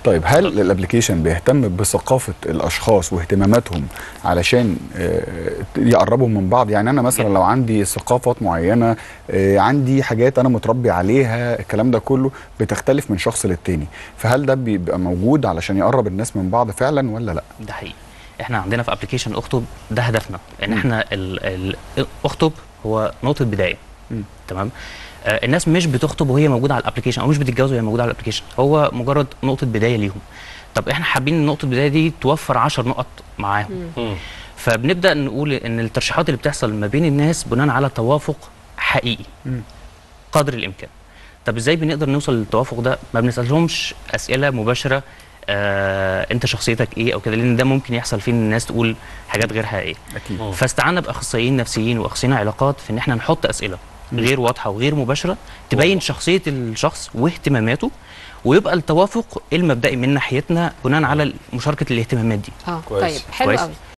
طيب هل الابلكيشن بيهتم بثقافه الاشخاص واهتماماتهم علشان آه، يقربهم من بعض يعني انا مثلا لو عندي ثقافات معينه آه، عندي حاجات انا متربي عليها الكلام ده كله بتختلف من شخص للتاني فهل ده بيبقى موجود علشان يقرب الناس من بعض فعلا ولا لا ده حقيقي احنا عندنا في ابلكيشن اخطب ده هدفنا ان احنا ال ال اخطب هو نقطه بدايه مم. تمام آه الناس مش بتخطب وهي موجوده على الابلكيشن او مش بتتجوز وهي موجوده على الابلكيشن هو مجرد نقطه بدايه ليهم طب احنا حابين نقطه البدايه دي توفر 10 نقط معاهم مم. فبنبدا نقول ان الترشيحات اللي بتحصل ما بين الناس بناء على توافق حقيقي مم. قدر الامكان طب ازاي بنقدر نوصل للتوافق ده ما بنسالهمش اسئله مباشره آه انت شخصيتك ايه او كده لان ده ممكن يحصل فيه ان الناس تقول حاجات غير حقيقيه اكيد مم. فاستعنا باخصائيين نفسيين واخصائيين علاقات في ان احنا نحط اسئله غير واضحه وغير مباشره تبين شخصيه الشخص واهتماماته ويبقى التوافق المبدئي من ناحيتنا بناء على مشاركه الاهتمامات دي اه كويس. طيب حلو كويس. قوي